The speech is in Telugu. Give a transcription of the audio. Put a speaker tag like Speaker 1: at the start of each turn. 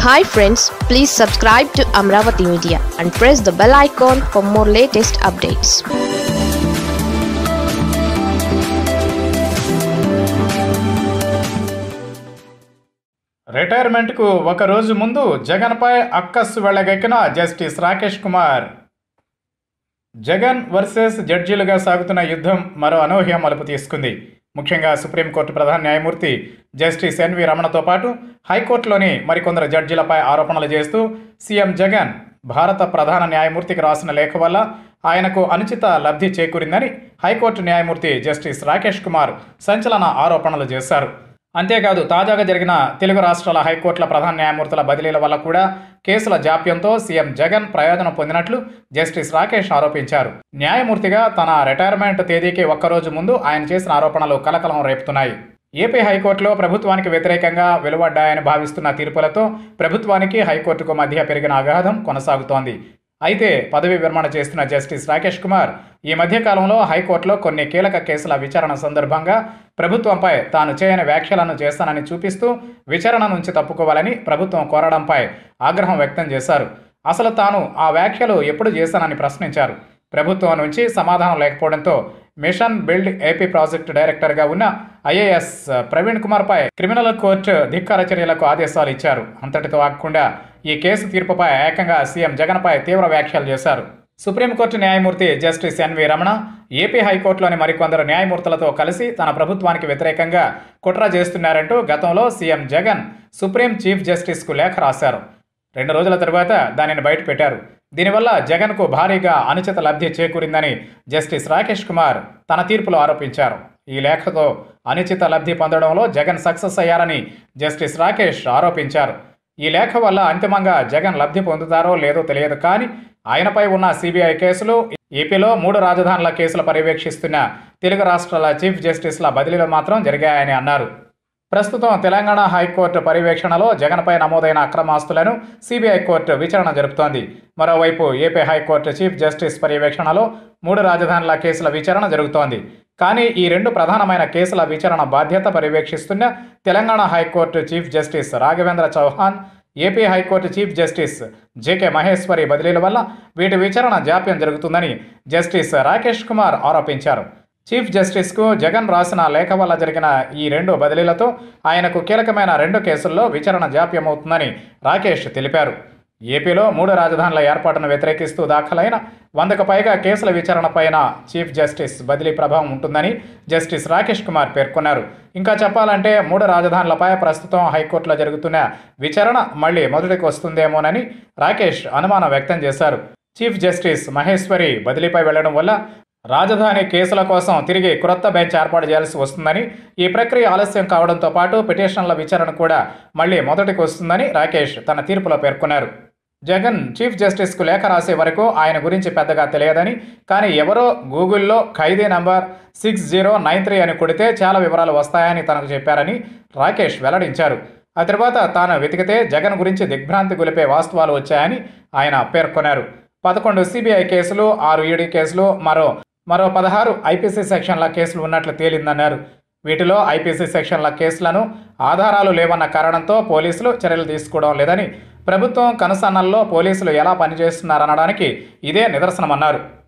Speaker 1: hi friends please subscribe to Amaravati media and press the bell icon for more latest updates
Speaker 2: రిటైర్మెంట్కు ఒక రోజు ముందు జగన్పై అక్కస్సు వెళ్ళగెక్కిన జస్టిస్ రాకేష్ కుమార్ జగన్ వర్సెస్ జడ్జీలుగా సాగుతున్న యుద్ధం మరో అనూహ్య మలుపు తీసుకుంది ముఖ్యంగా సుప్రీంకోర్టు ప్రధాన న్యాయమూర్తి జస్టిస్ ఎన్వి రమణతో పాటు హైకోర్టులోని మరికొందరు జడ్జీలపై ఆరోపణలు చేస్తూ సీఎం జగన్ భారత ప్రధాన న్యాయమూర్తికి రాసిన లేఖ వల్ల ఆయనకు అనుచిత లబ్ధి చేకూరిందని హైకోర్టు న్యాయమూర్తి జస్టిస్ రాకేష్ కుమార్ సంచలన ఆరోపణలు చేశారు అంతేకాదు తాజాగా జరిగిన తెలుగు రాష్ట్రాల హైకోర్టుల ప్రధాన న్యాయమూర్తుల బదిలీల వల్ల కూడా కేసుల జాప్యంతో సీఎం జగన్ ప్రయోజనం పొందినట్లు జస్టిస్ రాకేష్ ఆరోపించారు న్యాయమూర్తిగా తన రిటైర్మెంట్ తేదీకి ఒక్కరోజు ముందు ఆయన చేసిన ఆరోపణలు కలకలం రేపుతున్నాయి ఏపీ హైకోర్టులో ప్రభుత్వానికి వ్యతిరేకంగా వెలువడ్డాయని భావిస్తున్న తీర్పులతో ప్రభుత్వానికి హైకోర్టుకు మధ్య పెరిగిన అగాధం కొనసాగుతోంది అయితే పదవి విరమణ చేస్తున్న జస్టిస్ రాకేష్ కుమార్ ఈ మధ్య కాలంలో హైకోర్టులో కొన్ని కీలక కేసుల విచారణ సందర్భంగా ప్రభుత్వంపై తాను చేయని వ్యాఖ్యలను చేస్తానని చూపిస్తూ విచారణ నుంచి తప్పుకోవాలని ప్రభుత్వం కోరడంపై ఆగ్రహం వ్యక్తం చేశారు అసలు తాను ఆ వ్యాఖ్యలు ఎప్పుడు చేశానని ప్రశ్నించారు ప్రభుత్వం నుంచి సమాధానం లేకపోవడంతో మిషన్ బిల్డ్ ఏపీ ప్రాజెక్టు డైరెక్టర్గా ఉన్న ఐఏఎస్ ప్రవీణ్ కుమార్పై క్రిమినల్ కోర్టు ధిక్కార చర్యలకు ఆదేశాలు ఇచ్చారు అంతటితో ఆగకుండా ఈ కేసు తీర్పుపై ఏకంగా సీఎం జగన్పై తీవ్ర వ్యాఖ్యలు చేశారు సుప్రీంకోర్టు న్యాయమూర్తి జస్టిస్ ఎన్వి రమణ ఏపీ హైకోర్టులోని మరికొందరు న్యాయమూర్తులతో కలిసి తన ప్రభుత్వానికి వ్యతిరేకంగా కుట్ర చేస్తున్నారంటూ గతంలో సీఎం జగన్ సుప్రీం చీఫ్ జస్టిస్కు లేఖ రాశారు రెండు రోజుల తరువాత దానిని బయటపెట్టారు దీనివల్ల జగన్కు భారీగా అనుచిత లబ్ధి చేకూరిందని జస్టిస్ రాకేష్ కుమార్ తన తీర్పులో ఆరోపించారు ఈ లేఖతో అనుచిత లబ్ధి పొందడంలో జగన్ సక్సెస్ అయ్యారని జస్టిస్ రాకేష్ ఆరోపించారు ఈ లేఖ వల్ల అంతిమంగా జగన్ లబ్ధి పొందుతారో లేదో తెలియదు కానీ ఆయనపై ఉన్న సిబిఐ కేసులు ఏపీలో మూడు రాజధానుల కేసులు పర్యవేక్షిస్తున్న తెలుగు రాష్ట్రాల చీఫ్ జస్టిస్ల బదిలీలు మాత్రం జరిగాయని అన్నారు ప్రస్తుతం తెలంగాణ హైకోర్టు పర్యవేక్షణలో జగన్పై నమోదైన అక్రమాస్తులను సిబిఐ కోర్టు విచారణ జరుపుతోంది మరోవైపు ఏపీ హైకోర్టు చీఫ్ జస్టిస్ పర్యవేక్షణలో మూడు రాజధానుల కేసుల విచారణ జరుగుతోంది కానీ ఈ రెండు ప్రధానమైన కేసుల విచారణ బాధ్యత పర్యవేక్షిస్తున్న Telangana high court chief justice Raghavendra Chauhan AP high court chief justice JK Maheshwari బదిలీల వల్ల వీటి విచారణ జాప్యం జరుగుతుందని జస్టిస్ రాకేష్ కుమార్ ఆరోపించారు చీఫ్ జస్టిస్కు జగన్ రాసిన లేఖ వల్ల జరిగిన ఈ రెండు బదిలీలతో ఆయనకు కీలకమైన రెండు కేసుల్లో విచారణ జాప్యమవుతుందని రాకేష్ తెలిపారు ఏపీలో మూడు రాజధానుల ఏర్పాటును వ్యతిరేకిస్తూ దాఖలైన వందకు పైగా కేసుల విచారణపైన చీఫ్ జస్టిస్ బదిలీ ప్రభావం ఉంటుందని జస్టిస్ రాకేష్ కుమార్ పేర్కొన్నారు ఇంకా చెప్పాలంటే మూడు రాజధానులపై ప్రస్తుతం హైకోర్టులో జరుగుతున్న విచారణ మళ్ళీ మొదటికి వస్తుందేమోనని రాకేష్ అనుమానం వ్యక్తం చేశారు చీఫ్ జస్టిస్ మహేశ్వరి బదిలీపై వెళ్లడం వల్ల రాజధాని కేసుల కోసం తిరిగి క్రొత్త బెంచ్ ఏర్పాటు చేయాల్సి వస్తుందని ఈ ప్రక్రియ ఆలస్యం కావడంతో పాటు పిటిషన్ల విచారణ కూడా మళ్ళీ మొదటికి వస్తుందని రాకేష్ తన తీర్పులో పేర్కొన్నారు జగన్ చీఫ్ జస్టిస్కు లేఖ రాసే వరకు ఆయన గురించి పెద్దగా తెలియదని కానీ ఎవరో గూగుల్లో ఖైదీ number six zero nine three అని కొడితే చాలా వివరాలు వస్తాయని తనకు చెప్పారని రాకేష్ వెల్లడించారు ఆ తర్వాత తాను వెతికితే జగన్ గురించి దిగ్భ్రాంతి గొలిపే వాస్తవాలు వచ్చాయని ఆయన పేర్కొన్నారు పదకొండు సిబిఐ కేసులు ఆరు ఈడీ కేసులు మరో మరో పదహారు ఐపీసీ సెక్షన్ల కేసులు ఉన్నట్లు తేలిందన్నారు వీటిలో ఐపీసీ సెక్షన్ల కేసులను ఆధారాలు లేవన్న కారణంతో పోలీసులు చర్యలు తీసుకోవడం లేదని ప్రభుత్వం కనుసన్నల్లో పోలీసులు ఎలా పనిచేస్తున్నారనడానికి ఇదే నిదర్శనమన్నారు